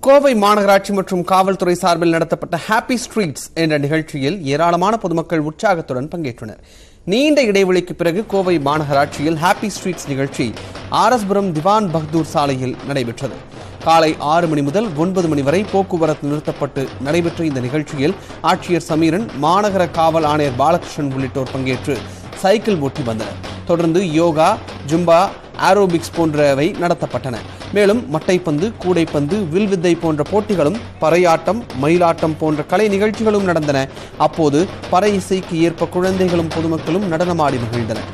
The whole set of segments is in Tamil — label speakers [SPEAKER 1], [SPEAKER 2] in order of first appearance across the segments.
[SPEAKER 1] கோவை மாநகராட்சி மற்றும் காவல்துறை சார்பில் நடத்தப்பட்ட ஹாப்பி ஸ்ட்ரீட்ஸ் என்ற நிகழ்ச்சியில் ஏராளமான பொதுமக்கள் உற்சாகத்துடன் பங்கேற்றனர் நீண்ட இடைவெளிக்கு பிறகு கோவை மாநகராட்சியில் ஹாப்பி ஸ்ட்ரீட்ஸ் நிகழ்ச்சி ஆர்எஸ்புரம் திவான் பகதூர் சாலையில் நடைபெற்றது காலை ஆறு மணி முதல் ஒன்பது மணி வரை போக்குவரத்து நிறுத்தப்பட்டு நடைபெற்ற இந்த நிகழ்ச்சியில் ஆட்சியர் சமீரன் மாநகர காவல் ஆணையர் பாலகிருஷ்ணன் உள்ளிட்டோர் பங்கேற்று சைக்கிள் ஓட்டி வந்தனர் தொடர்ந்து யோகா ஜும்பா ஆரோபிக்ஸ் போன்றவை நடத்தப்பட்டன மேலும் மட்டைப்பந்து கூடைப்பந்து வில்வித்தை போன்ற போட்டிகளும் பறையாட்டம் மயிலாட்டம் போன்ற கலை நிகழ்ச்சிகளும் நடந்தன அப்போது பறை இசைக்கு ஏற்ப குழந்தைகளும் பொதுமக்களும் நடனமாடி மகிழ்ந்தனர்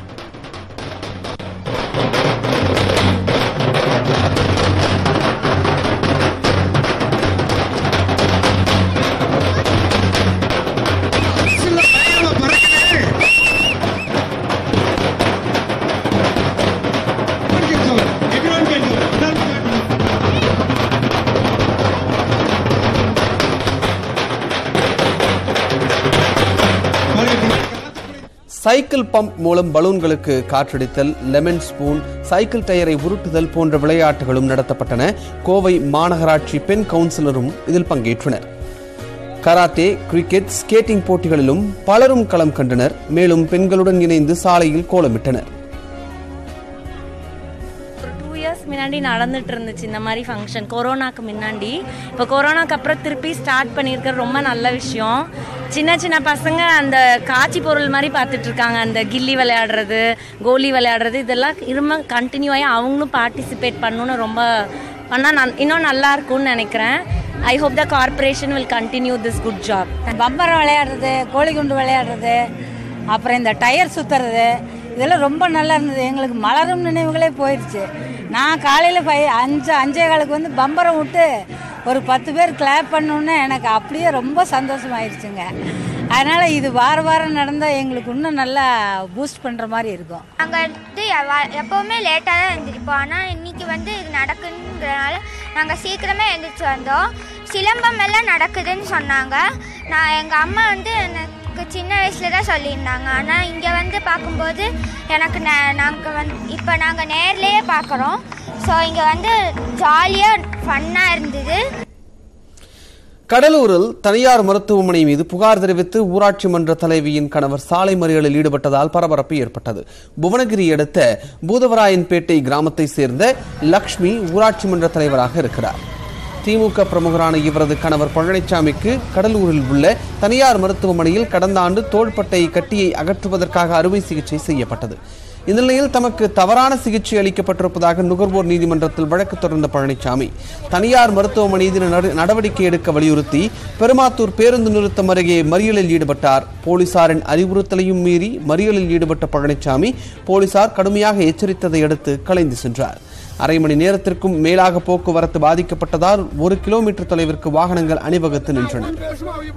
[SPEAKER 2] Everyone can do it. Everyone can do it.
[SPEAKER 1] Cycle pump மூலம் பலூன்களுக்கு காற்றடித்தல் லெமன் ஸ்பூன் சைக்கிள் டயரை உருட்டுதல் போன்ற விளையாட்டுகளும் நடத்தப்பட்டன கோவை மாநகராட்சி பெண் கவுன்சிலரும் இதில் பங்கேற்றனர் கராத்தே கிரிக்கெட் ஸ்கேட்டிங் போட்டிகளிலும் பலரும் களம் கண்டனர் மேலும் பெண்களுடன் இணைந்து சாலையில் கோலமிட்டனர்
[SPEAKER 3] ஒரு டூ இயர்ஸ் முன்னாடி நடந்துட்டு இருந்துச்சு இந்த மாதிரி ஃபங்க்ஷன் கொரோனாக்கு முன்னாடி இப்போ கொரோனாக்கு அப்புறம் திருப்பி ஸ்டார்ட் பண்ணியிருக்கிறது ரொம்ப நல்ல விஷயம் சின்ன சின்ன பசங்க அந்த காட்சி பொருள் மாதிரி பார்த்துட்டு இருக்காங்க அந்த கில்லி விளையாடுறது கோலி விளையாடுறது இதெல்லாம் இரும கண்டினியூ ஆகி அவங்களும் பார்ட்டிசிபேட் பண்ணணும்னு ரொம்ப பண்ணால் நன் இன்னும் நல்லா இருக்கும்னு நினைக்கிறேன் I hope the corporation will continue this good job
[SPEAKER 4] பம்பரம் விளையாடுறது கோழிக்குண்டு விளையாடுறது அப்புறம் இந்த டயர் சுற்றுறது இதெல்லாம் ரொம்ப நல்லா இருந்தது எங்களுக்கு மலரும் நினைவுகளே போயிடுச்சு நான் காலையில் ஃபை அஞ்சு அஞ்சே காலுக்கு வந்து பம்பரம் விட்டு ஒரு பத்து பேர் கிளாப் பண்ணோன்னே எனக்கு அப்படியே ரொம்ப சந்தோஷமாயிருச்சுங்க அதனால் இது வார வாரம் நடந்தால் எங்களுக்கு இன்னும் நல்லா பூஸ்ட் பண்ணுற மாதிரி இருக்கும்
[SPEAKER 5] நாங்கள் வந்து எவ- எப்போவுமே லேட்டாக தான் எழுந்திரிப்போம் ஆனால் இன்னைக்கு வந்து இது நடக்குன்றனால நாங்கள் சீக்கிரமே எழுந்திரிச்சு வந்தோம் சிலம்பம் எல்லாம் நடக்குதுன்னு சொன்னாங்க நான் எங்கள் அம்மா வந்து எனக்கு சின்ன வயசில் தான் சொல்லியிருந்தாங்க ஆனால் இங்கே வந்து பார்க்கும்போது எனக்கு நாங்கள் வந்து இப்போ நாங்கள் நேர்லேயே பார்க்குறோம் ஸோ இங்கே வந்து ஜாலியாக ஃபன்னாக இருந்தது
[SPEAKER 1] கடலூரில் தனியார் மருத்துவமனை மீது புகார் தெரிவித்து ஊராட்சி மன்ற தலைவியின் கணவர் சாலை மறியலில் ஈடுபட்டதால் பரபரப்பு ஏற்பட்டது புவனகிரி அடுத்த பூதவராயன்பேட்டை கிராமத்தை சேர்ந்த லக்ஷ்மி ஊராட்சி மன்ற தலைவராக இருக்கிறார் திமுக பிரமுகரான இவரது கணவர் பழனிசாமிக்கு கடலூரில் உள்ள தனியார் மருத்துவமனையில் கடந்த ஆண்டு தோள்பட்டை கட்டியை அகற்றுவதற்காக அறுவை சிகிச்சை செய்யப்பட்டது இந்த நிலையில் தமக்கு தவறான சிகிச்சை அளிக்கப்பட்டிருப்பதாக நுகர்வோர் நீதிமன்றத்தில் வழக்கு தொடர்ந்த பழனிசாமி தனியார் மருத்துவமனை மீது நட- நடவடிக்கை எடுக்க வலியுறுத்தி பெருமாத்தூர் பேருந்து நிறுத்தம் அருகே மறியலில் ஈடுபட்டார் போலீசாரின் அறிவுறுத்தலையும் மீறி மறியலில் ஈடுபட்ட பழனிசாமி போலீசார் கடுமையாக எச்சரித்ததை அடுத்து கலைந்து சென்றார் அரை மணி நேரத்திற்கும் மேலாக போக்குவரத்து பாதிக்கப்பட்டதால் ஒரு கிலோமீட்டர் தொலைவிற்கு வாகனங்கள் அணிவகுத்து நின்றன